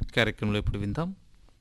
కార్యక్రమంలో ఇప్పుడు విందాం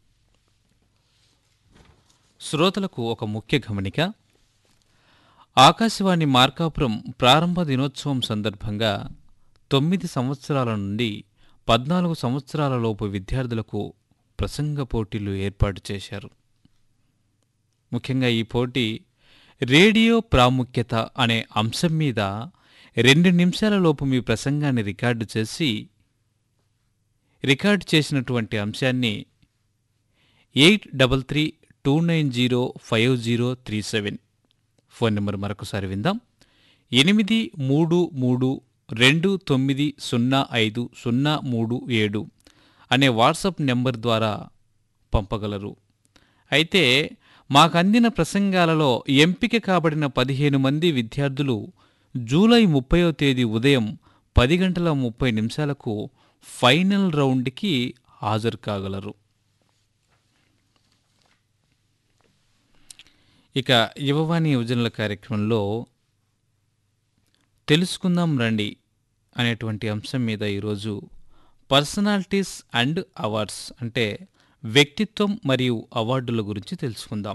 శ్రోతలకు ఒక ముఖ్య గమనిక ఆకాశవాణి మార్కాపురం ప్రారంభ దినోత్సవం సందర్భంగా తొమ్మిది సంవత్సరాల నుండి పద్నాలుగు సంవత్సరాల లోపు విద్యార్థులకు ప్రసంగ పోటీలు ఏర్పాటు చేశారు ముఖ్యంగా ఈ పోటీ రేడియో ప్రాముఖ్యత అనే అంశం మీద రెండు నిమిషాల లోపు మీ ప్రసంగాన్ని రికార్డు చేసి రికార్డు చేసినటువంటి అంశాన్ని eight double three two nine zero five zero three seven phone number మరొకసారి విందాం ఎనిమిది మూడు మూడు రెండు తొమ్మిది సున్నా ఐదు సున్నా మూడు ఏడు అనే వాట్సాప్ నెంబర్ ద్వారా పంపగలరు అయితే మాకు అందిన ప్రసంగాలలో ఎంపిక కాబడిన పదిహేను మంది విద్యార్థులు జూలై ముప్పయో తేదీ ఉదయం పది గంటల ముప్పై నిమిషాలకు ఫైనల్ రౌండ్కి హాజరు కాగలరు ఇక యువవాణి యువజనుల కార్యక్రమంలో తెలుసుకుందాం రండి అనేటువంటి అంశం మీద ఈరోజు పర్సనాలిటీస్ అండ్ అవార్డ్స్ అంటే వ్యక్తిత్వం మరియు అవార్డుల గురించి తెలుసుకుందాం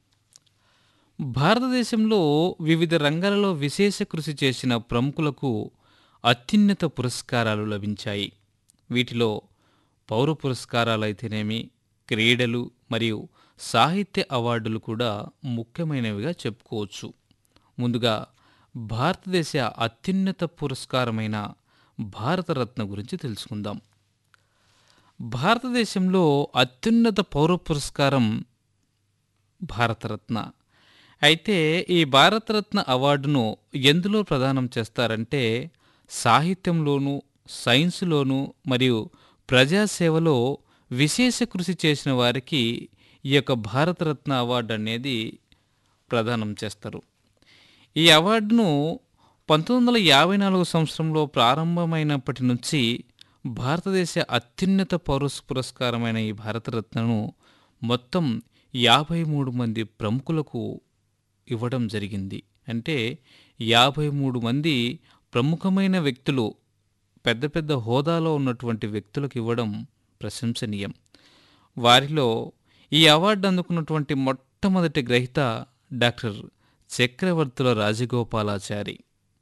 భారతదేశంలో వివిధ రంగాలలో విశేష కృషి చేసిన ప్రముఖులకు అత్యున్నత పురస్కారాలు లభించాయి వీటిలో పౌర పురస్కారాలైతేనేమి క్రీడలు మరియు సాహిత్య అవార్డులు కూడా ముఖ్యమైనవిగా చెప్పుకోవచ్చు ముందుగా భారతదేశ అత్యున్నత పురస్కారమైన భారతరత్న గురించి తెలుసుకుందాం భారతదేశంలో అత్యున్నత పౌర పురస్కారం భారతరత్న అయితే ఈ భారతరత్న అవార్డును ఎందులో ప్రదానం చేస్తారంటే సాహిత్యంలోనూ సైన్సులోనూ మరియు ప్రజాసేవలో విశేష కృషి చేసిన వారికి ఈ యొక్క భారతరత్న అవార్డు అనేది ప్రదానం చేస్తారు ఈ అవార్డును పంతొమ్మిది వందల యాభై నాలుగు సంవత్సరంలో ప్రారంభమైనప్పటి నుంచి భారతదేశ అత్యున్నత పౌర పురస్కారమైన ఈ భారతరత్నను మొత్తం యాభై మూడు మంది ప్రముఖులకు ఇవ్వడం జరిగింది అంటే యాభై మూడు మంది ప్రముఖమైన వ్యక్తులు పెద్ద పెద్ద హోదాలో ఉన్నటువంటి వ్యక్తులకు ఇవ్వడం ప్రశంసనీయం వారిలో ఈ అవార్డు అందుకున్నటువంటి మొట్టమొదటి గ్రహీత డాక్టర్ చక్రవర్తుల రాజగోపాలాచారి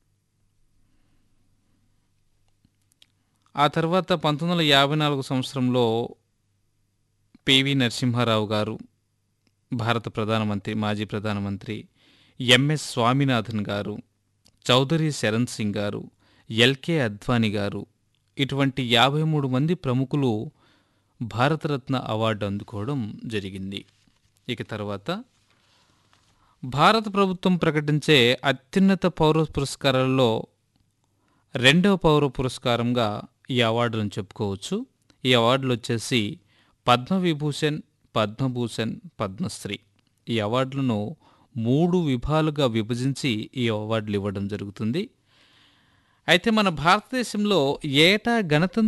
ఆ తర్వాత పంతొమ్మిది వందల యాభై నాలుగు సంవత్సరంలో పివి నరసింహారావు గారు భారత ప్రధానమంత్రి మాజీ ప్రధానమంత్రి ఎంఎస్ స్వామినాథన్ గారు చౌదరి శరణ్ సింగ్ గారు ఎల్కే అద్వానీ గారు ఇటువంటి యాభై మూడు మంది ప్రముఖులు భారతరత్న అవార్డు అందుకోవడం జరిగింది ఇక తర్వాత భారత ప్రభుత్వం ప్రకటించే అత్యున్నత పౌర పురస్కారాలలో రెండవ పౌర పురస్కారంగా ఈ అవార్డులను చెప్పుకోవచ్చు ఈ అవార్డులు వచ్చేసి పద్మవిభూషణ్ పద్మభూషణ్ పద్మశ్రీ ఈ అవార్డులను మూడు విభాలుగా విభజించి ఈ అవార్డులు ఇవ్వడం జరుగుతుంది అయితే మన భారతదేశంలో ఏటా గణతంత్ర